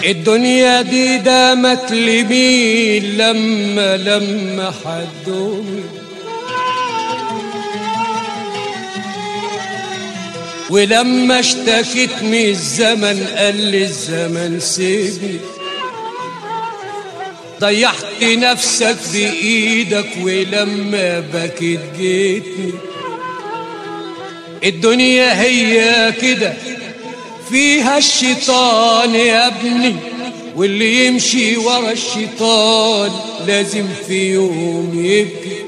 الدنيا دي دامت لمين لما لما حدومي ولما اشتكيت من الزمن قال لي الزمن سيبني ضيعت نفسك بإيدك ولما بكيت جيتني الدنيا هي كده فيها الشيطان يا ابني واللي يمشي ورا الشيطان لازم في يوم يبكي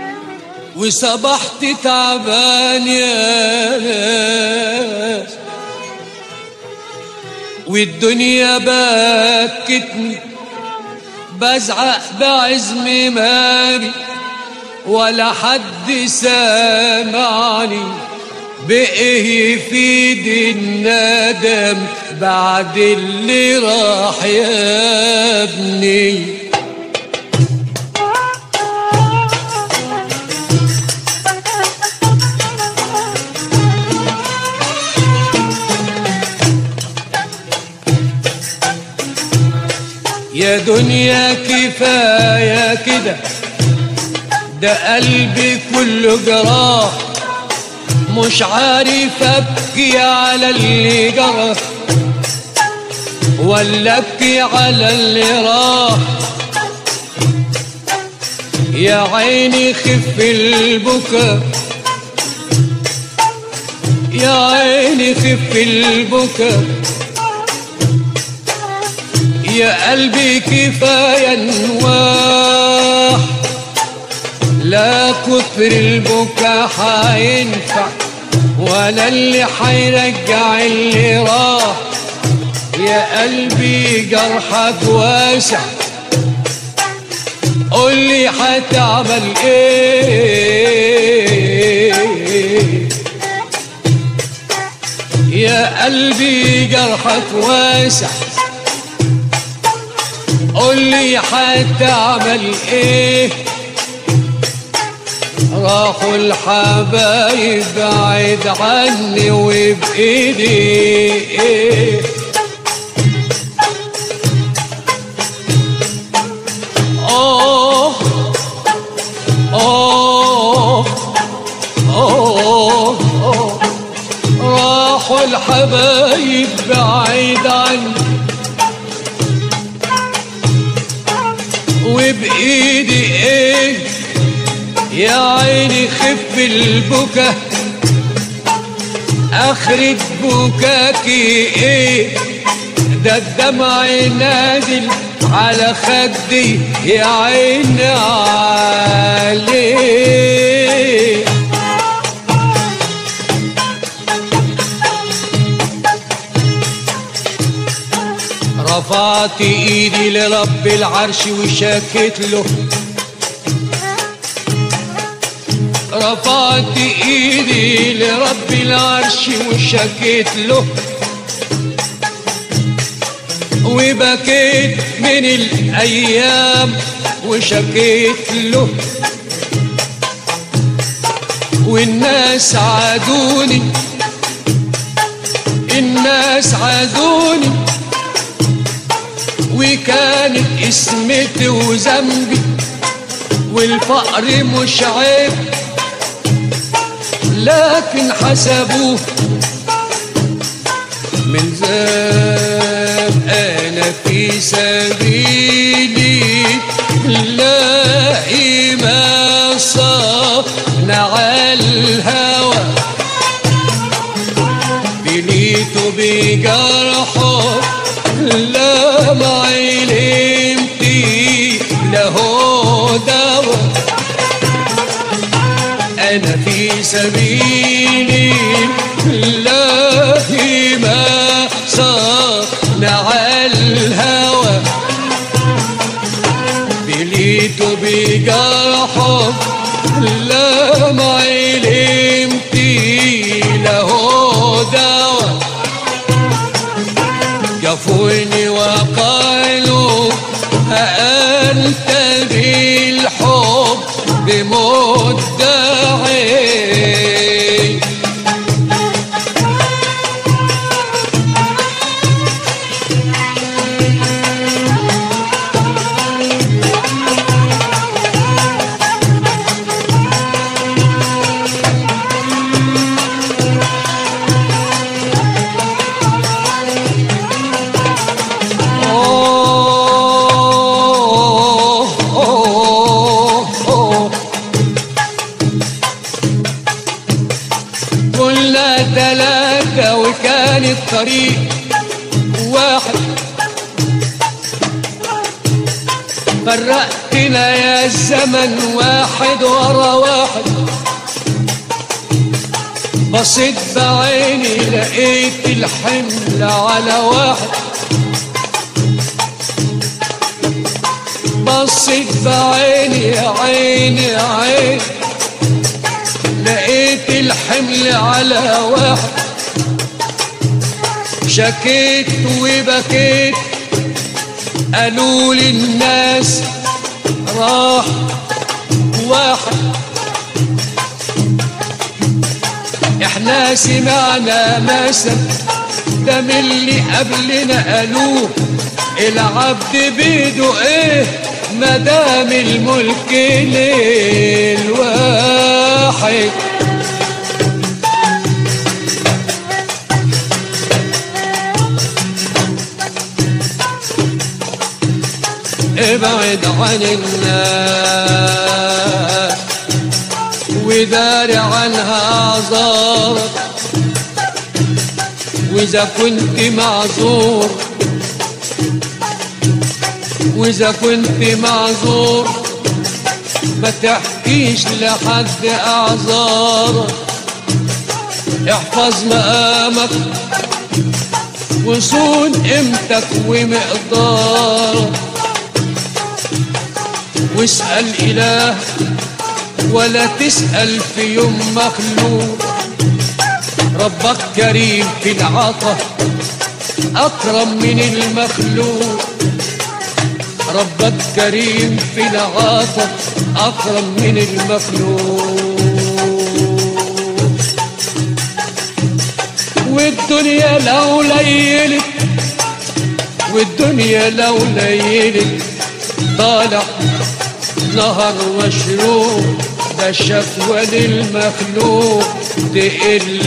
وصبحت تعبان يا ناس والدنيا بكتني بزعق بعزم ماري ولا حد سامعني بإيه يفيد الندم بعد اللي راح يا ابني يا دنيا كفاية كده ده قلبي كله جراح مش عارف ابكي على اللي جرى ولا ابكي على اللي راح يا عيني خف البكا يا عيني خف البكا يا قلبي كفاية نواح لا كتر البكا حينفع ولا اللي حيرجع اللي راح يا قلبي جرحك واسع قول لي هتعمل ايه يا قلبي جرحك واسع قول لي هتعمل ايه راحوا الحبايب بعيد عني وبايدي ايه آه آه آه آه راحوا الحبايب بعيد عني وبإيدي إيه يا عيني خف البكا آخرة بكاكي إيه ده الدمع نازل على خدي يا عيني عليه رفعت ايدي لرب العرش وشكيت له رفعت ايدي لرب العرش وشكيت له وبكيت من الايام وشكيت له والناس عادوني الناس عادوني وكانت اسمتي وذنبي والفقر مش عيب لكن حسبوه من زمان انا في سبيلي لاقي ما صنع الهوى بنيته بجرحه لا ما علمتي له دواء أنا في سبيلي الله ما صنع الهوى بليت بجرحه لا ما علمتي له دواء جفوني وقالوا أنت بالحب مدعي طريق واحد فرقتنا يا الزمن واحد ورا واحد بصيت بعيني لقيت الحمل على واحد بصيت بعيني يا عيني يا عيني لقيت الحمل على واحد شكيت وبكيت قالوا لي الناس راح واحد احنا سمعنا مثل ده من اللي قبلنا قالوه العبد بيده ايه مدام الملك للواحد ابعد عن الناس وداري عنها اعذارك واذا كنت معذور واذا كنت معذور ما تحكيش لحد اعذارك احفظ مقامك وصون قيمتك ومقدارك واسأل إله ولا تسأل في يوم مخلوق ربك كريم في العطا أكرم من المخلوق ربك كريم في العطا أكرم من المخلوق والدنيا لو ليلت والدنيا لو ليلت طالع نهر مشروب ده شكوى للمخلوق تقل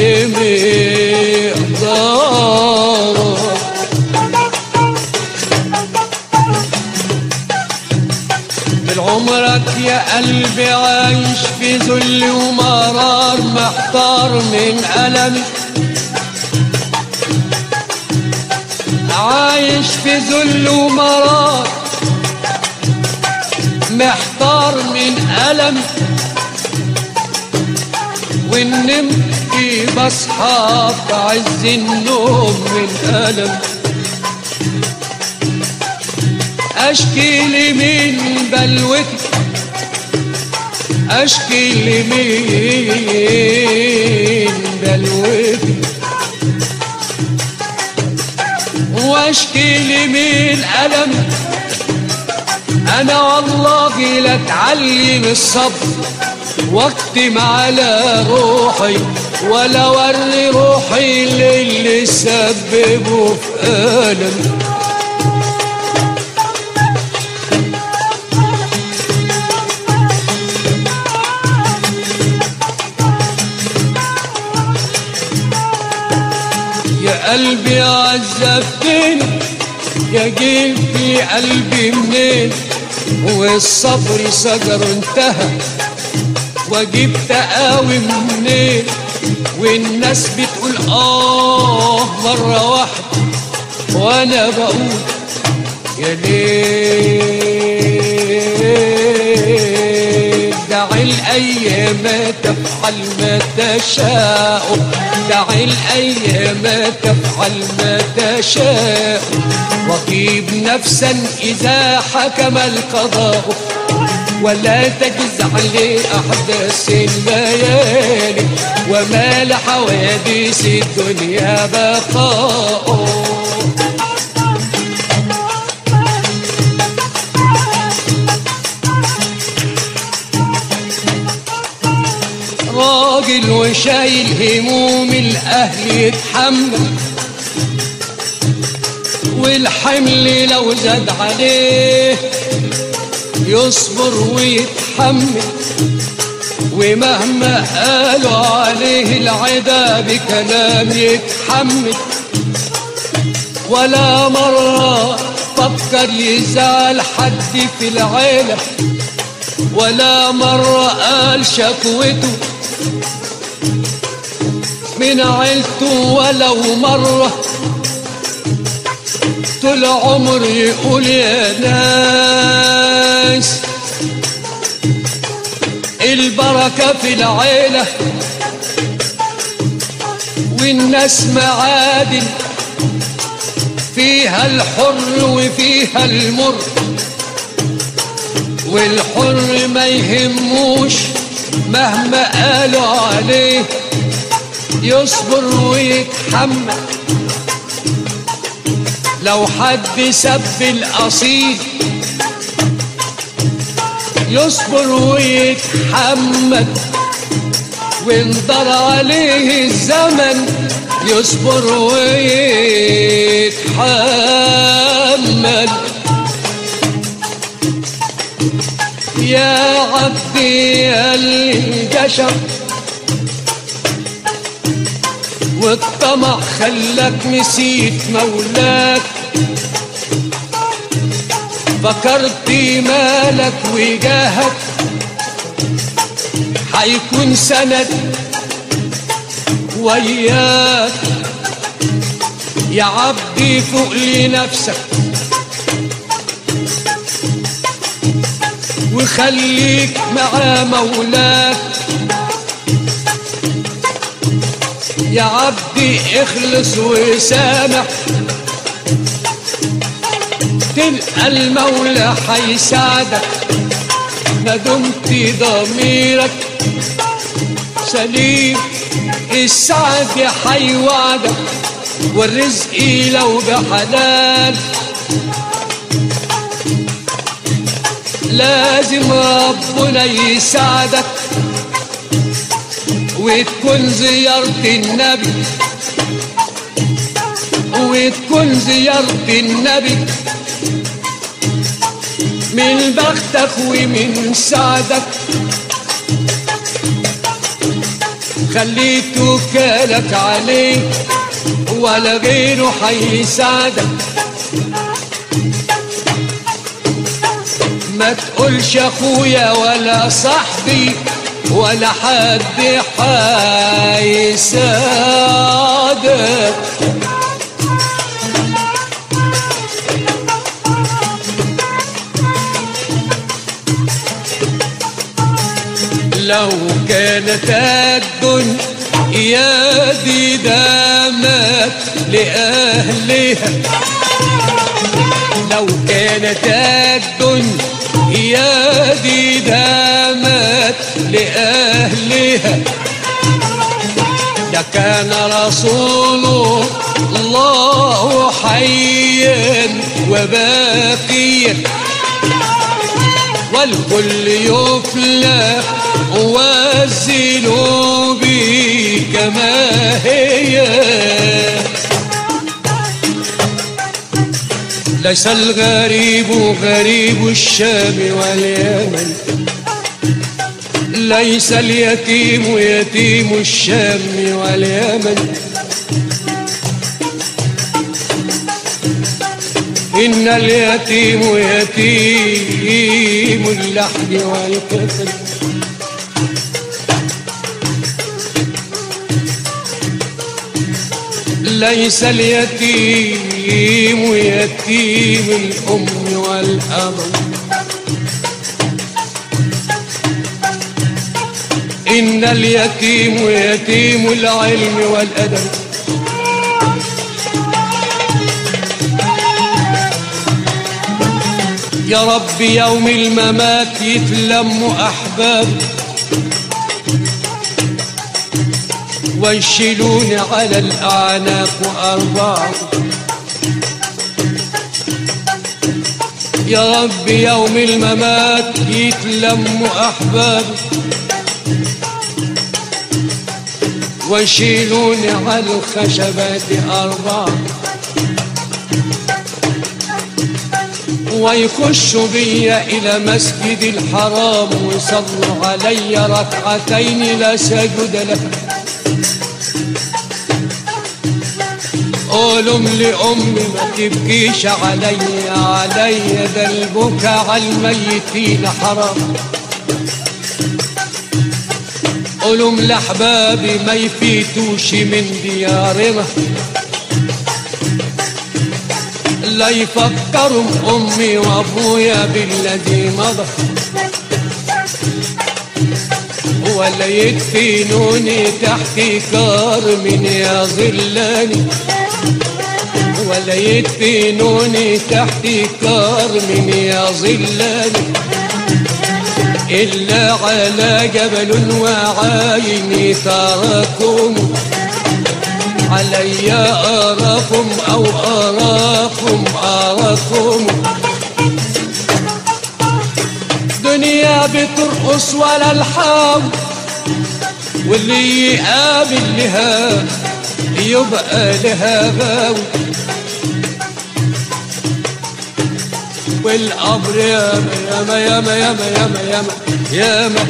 مقداره طول عمرك يا قلبي عايش في ذل ومرار محتار من ألم عايش في ذل ومرار محتار من ألم ونمت بصحى بعز النوم من ألم أشكي لمين بلوتي أشكي لمين بلوتي واشكي لمين ألم انا والله لا اتعلم الصبر واكتم على روحي ولا اوري روحي للي سببه في الم يا قلبي عذبتني يا جيل في قلبي منين والصبر سجر انتهى واجيب تقاوي منين والناس بتقول اه مرة واحدة وانا بقول يا ليل دع الايام تفعل ما تشاء دع الايام تفعل ما تشاء وطيب نفسا اذا حكم القضاء ولا تجزع لأحداث الليالي وما لحوادث الدنيا بقاء راجل وشايل هموم الأهل يتحمل والحمل لو زاد عليه يصبر ويتحمل ومهما قالوا عليه العدا بكلام يتحمل ولا مرة فكر يزعل حد في العيلة ولا مرة قال شكوته من عيلته ولو مرة طول عمر يقول يا ناس البركة في العيلة والناس معادن فيها الحر وفيها المر والحر ما يهموش مهما قالوا عليه يصبر ويتحمل لو حد سب الأصيل يصبر ويتحمل وانضر عليه الزمن يصبر ويتحمل يا عبدي الجشر والطمع خلاك نسيت مولاك فكرت مالك وجاهك حيكون سند وياك يا عبدي فوق لنفسك وخليك مع مولاك يا عبدي اخلص وسامح تلقى المولى حيساعدك ما دمت ضميرك سليم السعد حيوعدك والرزق لو بحلال لازم ربنا يساعدك وتكون زيارة النبي وتكون زيارة النبي من بختك ومن سعدك خليت وكالك عليه ولا غيره حيساعدك ما تقولش اخويا ولا صاحبي ولا حد حيساعدك لو كانت الدنيا دي دامت لأهلها لو كانت الدنيا دي دامت لأهلها لكان رسول الله حيا وباقيا والكل يفلح وزنوا بي كما هي ليس الغريب غريب الشام واليمن ليس اليتيم يتيم الشام واليمن إن اليتيم يتيم اللحم والكفن ليس اليتيم يتيم الأم والأب إن اليتيم يتيم العلم والأدب يا رب يوم الممات يتلم أحباب ويشيلوني على الأعناق وأربعة يا رب يوم الممات يتلم أحباب ويشيلوني على الخشبات أربعة ويخشوا بي إلى مسجد الحرام ويصلوا علي ركعتين لا سجد له قولوا لأمي ما تبكيش علي علي ده البكا على الميتين حرام قولوا لأحبابي ما يفيتوش من ديارنا لا يفكروا امي وابويا بالذي مضى ولا يدفنوني تحت كرم يا ظلاني ولا يدفنوني تحت كرم يا ظلاني إلا على جبل وعيني تراكم علي أراكم أو أراكم أراكم دنيا بترقص ولا الحاو واللي يقابل لها يبقى لها غاوي والقبر ياما ياما ياما ياما ياما ياما ياما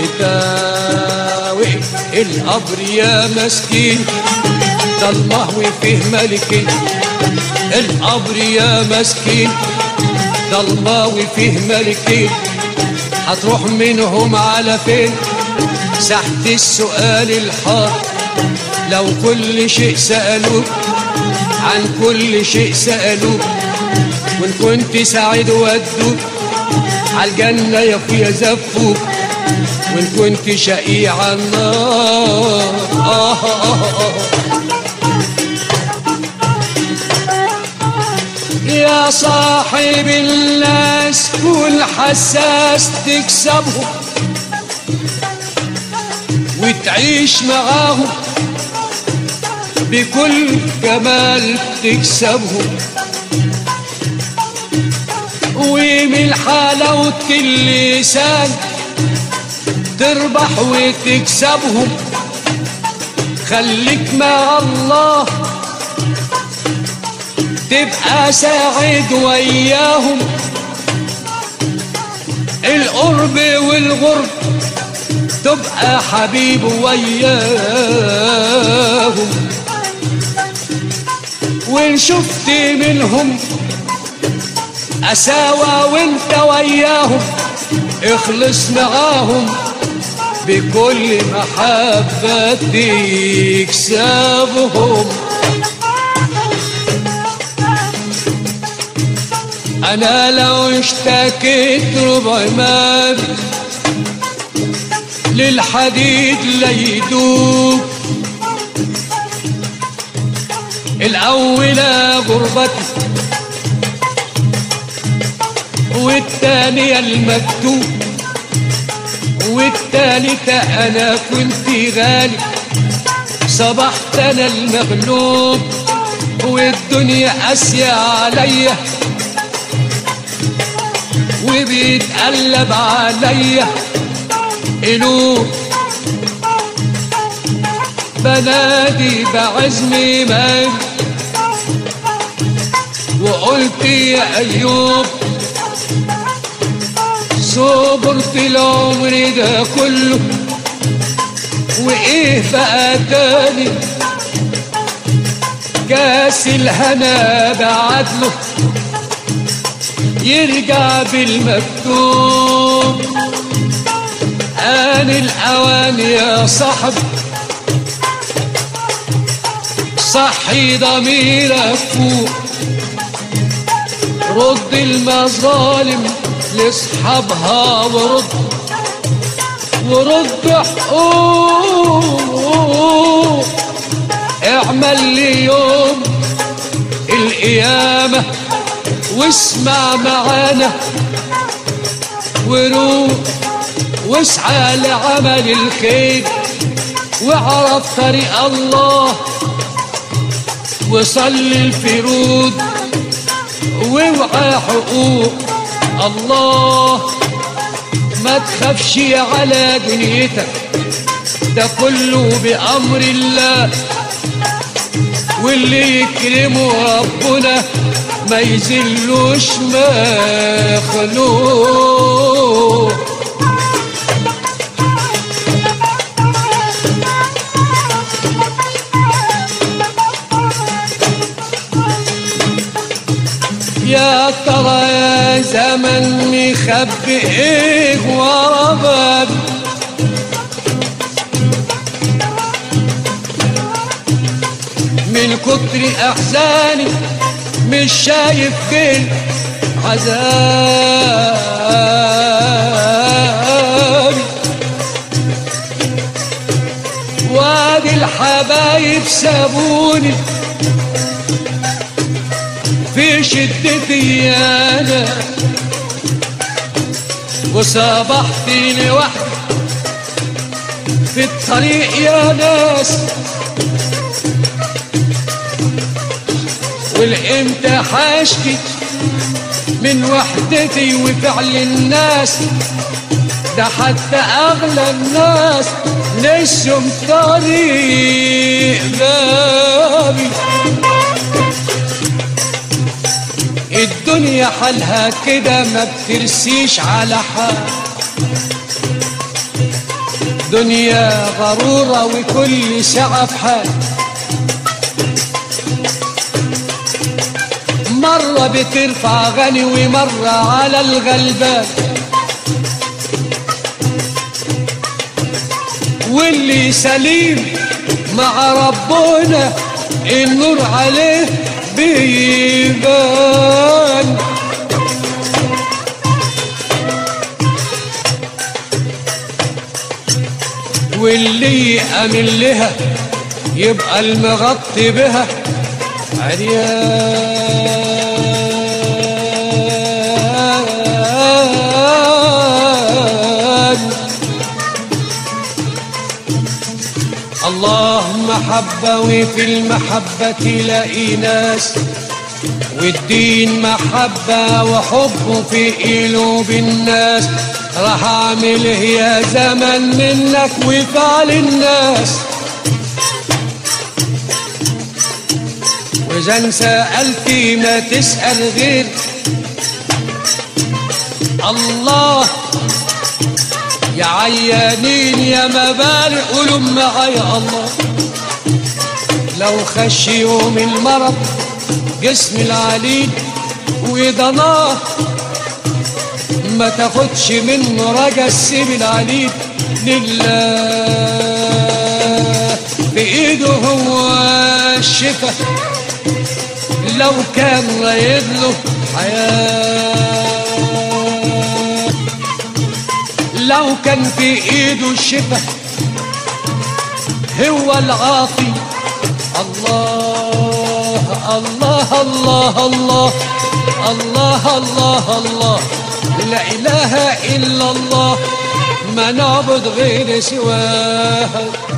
بتاوي القبر يا مسكين ده المهو فيه ملكي القبر يا مسكين ده المهو فيه ملكي هتروح منهم على فين ساحة السؤال الحار لو كل شيء سألوك عن كل شيء سألوك وان كنت سعيد ودوك عالجنة يا اخويا زفوك وان كنت شقي عالنار آه آه آه يا صاحب الناس كل حساس تكسبهم وتعيش معاهم بكل جمال تكسبهم ومن حلاوة اللسان تربح وتكسبهم خليك مع الله تبقى سعيد وياهم القرب والغرب تبقى حبيب وياهم وان شفت منهم أساوى وانت وياهم اخلص معاهم بكل محبة تكسبهم أنا لو اشتكيت ربع مال للحديد لا يدوب الأولى غربتي والتانية المكتوب والتالتة أنا كنت غالي صبحت أنا المغلوب والدنيا قاسية عليا وبيتقلب عليا قلوب بنادي بعزمي مال وقلت يا أيوب صبرت العمر ده كله وايه بقى تاني كاس الهنا بعدله يرجع بالمكتوب آن الأوان يا صاحب صحي ضميرك فوق رد المظالم لاصحابها ورد ورد حقوق اعمل لي يوم القيامة واسمع معانا وروح واسعى لعمل الخير واعرف طريق الله وصلي الفروض واوعى حقوق الله ما تخافش على دنيتك ده كله بأمر الله واللي يكرمه ربنا ما يذلوش مخلوق يا ترى يا زمن مخبي ايه ورا باب من كتر احزاني مش شايف غير عذابي وادي الحبايب سابوني في شدتي انا وصبحت لوحدي في الطريق يا ناس والامتى حاشكي من وحدتي وفعل الناس ده حتى اغلى الناس نسيهم طريق بابي الدنيا حالها كده ما بترسيش على حال دنيا غرورة وكل ساعة في حال مرة بترفع غني ومرة على الغلبان واللي سليم مع ربنا النور عليه بيبان واللي يأمن لها يبقى المغطي بها عريان اللهم حبة وفي المحبة تلاقي ناس والدين محبة وحب في قلوب الناس راح اعمل يا زمن منك وفعل الناس واذا سألت ما تسأل غير الله يا عيانين يا مبالغ قولوا معايا الله لو خش يوم المرض جسم العليل وضناه ما تاخدش منه رجا السيب العليل لله بإيده هو الشفا لو كان رايد له حياة لو كان في ايده الشفا هو العاطي الله الله الله الله الله الله الله لا إله إلا الله ما نعبد غير سواه